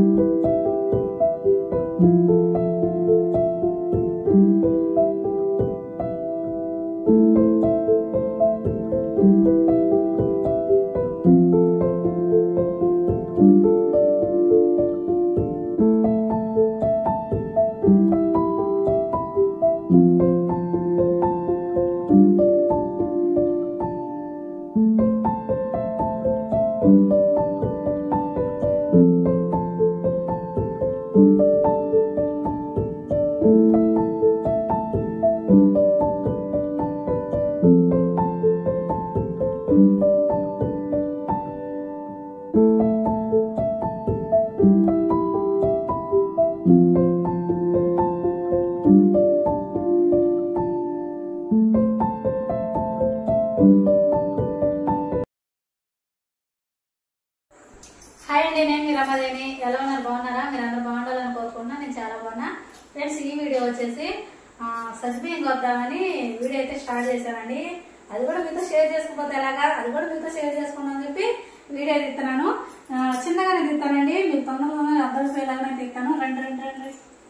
hi అండి నేను మీ రమాదేవి ఎలా ఉన్నారు బాగున్నారా మీరు అందరూ బాగుండాలని కోరుకుంటున్నా నేను చాలా బాగున్నా ఫ్రెండ్స్ ఈ వీడియో వచ్చేసి ఆ, సజ్బియ్యం కొద్దామని వీడియో అయితే స్టార్ట్ చేశానండి అది కూడా మీతో షేర్ చేసుకోకపోతే ఎలాగా అది కూడా మీతో షేర్ చేసుకుందాం చెప్పి వీడియో తీస్తున్నాను ఆ, చిన్నగానే తీస్తానండి మీకు తొందరగా అర్థమైపోయేలాగానే తీస్తాను రెండు రెండు రెండు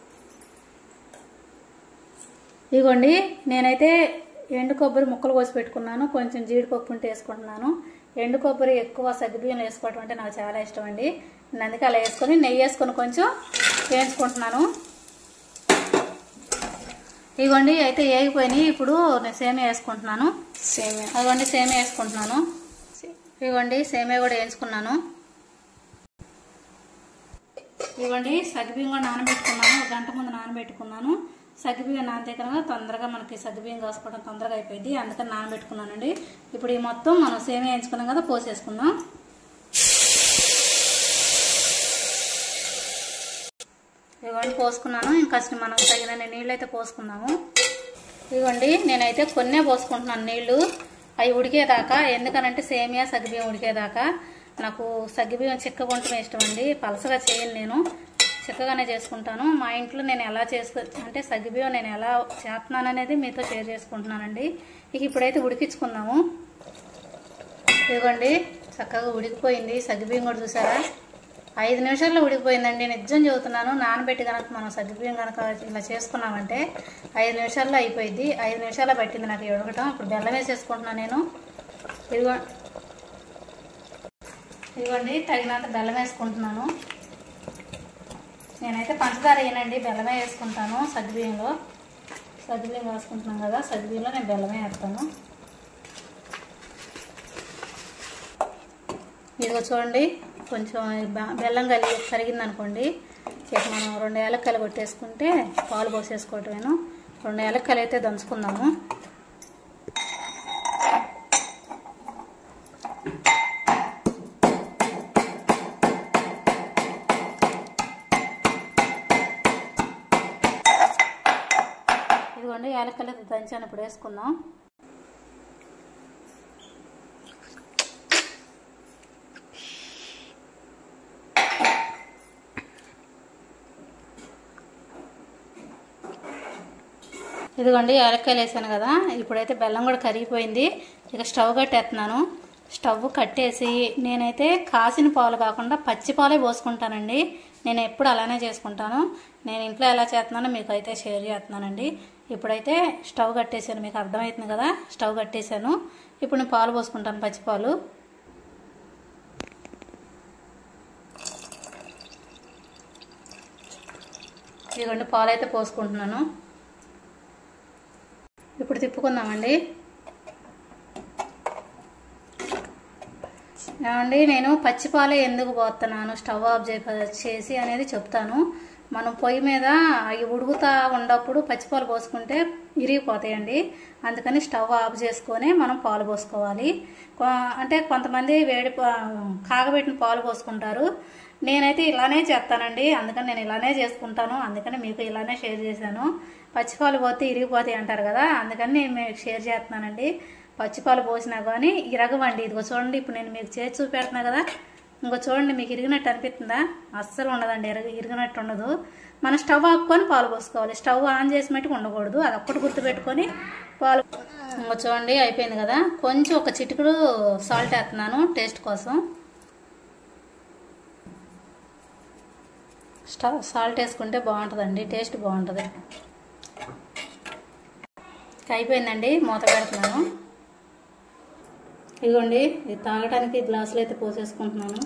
ఇదిగోండి నేనైతే ఎండు కొబ్బరి ముక్కలు కోసి పెట్టుకున్నాను కొంచెం జీడిపప్పు ఉంటే వేసుకుంటున్నాను ఎండు కొబ్బరి ఎక్కువ సగ్గుబియ్యం వేసుకోవటం అంటే నాకు చాలా ఇష్టం అండి నేను అందుకే అలా వేసుకొని నెయ్యి వేసుకొని కొంచెం వేయించుకుంటున్నాను ఇదిగోండి అయితే ఏగిపోయినాయి ఇప్పుడు నేను సేమియా వేసుకుంటున్నాను సేమియా అదిగోండి సేమియా వేసుకుంటున్నాను ఇదిగోండి సేమియా కూడా వేయించుకున్నాను ఇవ్వండి సగ్గుబియ్యం కూడా నానబెట్టుకున్నాను ఒక గంట ముందు నానబెట్టుకున్నాను సగ్గుబియ్యం నానతీకరంగా తొందరగా మనకి సగ్గుబియ్యం కాసుకోవడం తొందరగా అయిపోయింది అందుకని నానబెట్టుకున్నానండి ఇప్పుడు ఈ మొత్తం మనం సేమియా వేయించుకున్నాం కదా పోసేసుకుందాం ఇదిగోండి పోసుకున్నాను ఇంకా అసలు మనం తగిన నీళ్ళు అయితే పోసుకుందాము ఇదిగోండి నేనైతే కొన్నే పోసుకుంటున్నాను నీళ్లు అవి ఉడికేదాకా ఎందుకనంటే సేమియా సగ్గుబియ్యం ఉడికేదాకా నాకు సగ్గుబియ్యం చిక్కగుంటమే ఇష్టం అండి పలసగా చేయను నేను చిక్కగానే చేసుకుంటాను మా ఇంట్లో నేను ఎలా చేసుకు అంటే సగ్గుబియ్యం నేను ఎలా చేస్తున్నాను అనేది మీతో షేర్ చేసుకుంటున్నానండి ఇక ఇప్పుడైతే ఉడికించుకుందాము ఇదిగోండి చక్కగా ఉడికిపోయింది సగ్గుబియ్యం కూడా చూసారా ఐదు నిమిషాల్లో ఉడికిపోయిందండి నిజం చెబుతున్నాను నానబెట్టి కనుక మనం సగ్గుబియ్యం కనుక ఇలా చేసుకున్నామంటే ఐదు నిమిషాల్లో అయిపోయింది ఐదు నిమిషాల్లో పట్టింది నాకు ఉడకటం ఇప్పుడు బెల్లం వేసేసుకుంటున్నాను నేను ఇదిగో ఇదిగోండి తగినంత బెల్లం వేసుకుంటున్నాను నేనైతే పంచదార వేయనండి బెల్లమే వేసుకుంటాను సగ్గుబియ్యంలో సగ్గుబియ్యం వేసుకుంటున్నాం కదా సగ్గుబియ్యంలో నేను బెల్లమే వేస్తాను ఇదిగో చూడండి కొంచెం బ- బెల్లం కలిగి కరిగింది అనుకోండి ఇక మనం రెండు ఏలక్కలు కొట్టేసుకుంటే పాలు పోసేసుకోవటమేను రెండు ఏలక్కలు అయితే దంచుకుందాము ఇదిగోండి ఏలక్కలు అయితే దంచాను ఇప్పుడు వేసుకుందాం ఇదిగోండి యాలక్కాయలు వేసాను కదా ఇప్పుడైతే బెల్లం కూడా కరిగిపోయింది ఇక స్టవ్ కట్టేస్తున్నాను స్టవ్ కట్టేసి నేనైతే కాసిన పాలు కాకుండా పచ్చి పాలే పోసుకుంటానండి నేను ఎప్పుడు అలానే చేసుకుంటాను నేను ఇంట్లో ఎలా చేస్తున్నానో మీకు అయితే షేర్ చేస్తున్నానండి ఇప్పుడైతే స్టవ్ కట్టేసాను మీకు అర్థమవుతుంది కదా స్టవ్ కట్టేసాను ఇప్పుడు నేను పాలు పోసుకుంటాను పచ్చి పాలు ఇదిగోండి పాలు అయితే పోసుకుంటున్నాను ఇప్పుడు తిప్పుకుందామండి ఏమండి నేను పచ్చిపాలే ఎందుకు పోతున్నాను స్టవ్ ఆఫ్ చేయ- చేసి అనేది చెప్తాను మనం పొయ్యి మీద అవి ఉడుకుతా ఉన్నప్పుడు పచ్చిపాలు పోసుకుంటే ఇరిగిపోతాయండి అందుకని స్టవ్ ఆఫ్ చేసుకొని మనం పాలు పోసుకోవాలి కొ- అంటే కొంతమంది వేడి పా- కాగబెట్టిన పాలు పోసుకుంటారు నేనైతే ఇలానే చేస్తానండి అందుకని నేను ఇలానే చేసుకుంటాను అందుకని మీకు ఇలానే షేర్ చేశాను పచ్చిపాలు పోతే ఇరిగిపోతాయి అంటారు కదా అందుకని నేను మీకు షేర్ చేస్తున్నానండి పచ్చిపాలు పోసినా కానీ ఇరగవండి ఇదిగో చూడండి ఇప్పుడు నేను మీకు చేసి చూపెడుతున్నా కదా ఇంకో చూడండి మీకు ఇరిగినట్టు అనిపిస్తుందా అస్సలు ఉండదండి ఇరగ ఇరిగినట్టు ఉండదు మనం స్టవ్ ఆపుకొని పాలు పోసుకోవాలి స్టవ్ ఆన్ చేసి మట్టుకు ఉండకూడదు అది ఒక్కటి గుర్తుపెట్టుకొని పాలు ఇంకో చూడండి అయిపోయింది కదా కొంచెం ఒక చిటికుడు సాల్ట్ వేస్తున్నాను టేస్ట్ కోసం స్టా సాల్ట్ వేసుకుంటే బాగుంటుందండి టేస్ట్ బాగుంటుంది అయిపోయిందండి మూత పెడుతున్నాను ఇదిగోండి ఇది తాగడానికి గ్లాసులు అయితే పోసేసుకుంటున్నాను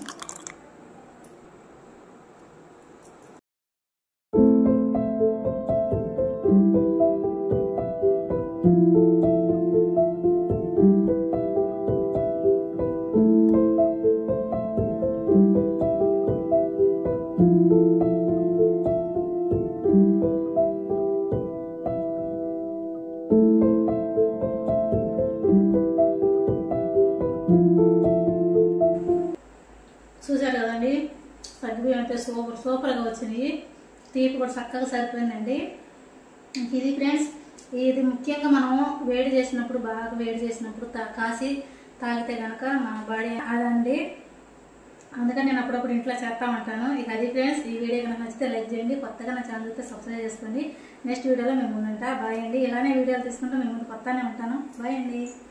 చూశారు కదండి సగ్గుబియ్యం అయితే సూపర్ సూపర్గా వచ్చినాయి తీపి కూడా చక్కగా సరిపోయిందండి ఇంక ఇది ఫ్రెండ్స్ ఇది ముఖ్యంగా మనం వేడి చేసినప్పుడు బాగా వేడి చేసినప్పుడు తా- కాసి తాగితే కనుక మన బాడీ అదండి అందుకని నేను అప్పుడప్పుడు ఇంట్లో చేస్తా ఉంటాను ఇక అది ఫ్రెండ్స్ ఈ వీడియో కనుక నచ్చితే లైక్ చేయండి కొత్తగా నా ఛానల్ అయితే సబ్స్క్రైబ్ చేసుకోండి నెక్స్ట్ వీడియోలో మేము ముందుంటా బాయ్ అండి ఇలానే వీడియోలు తీసుకుంటూ మేము ముందు కొత్తనే ఉంటాను బాయ్ అండి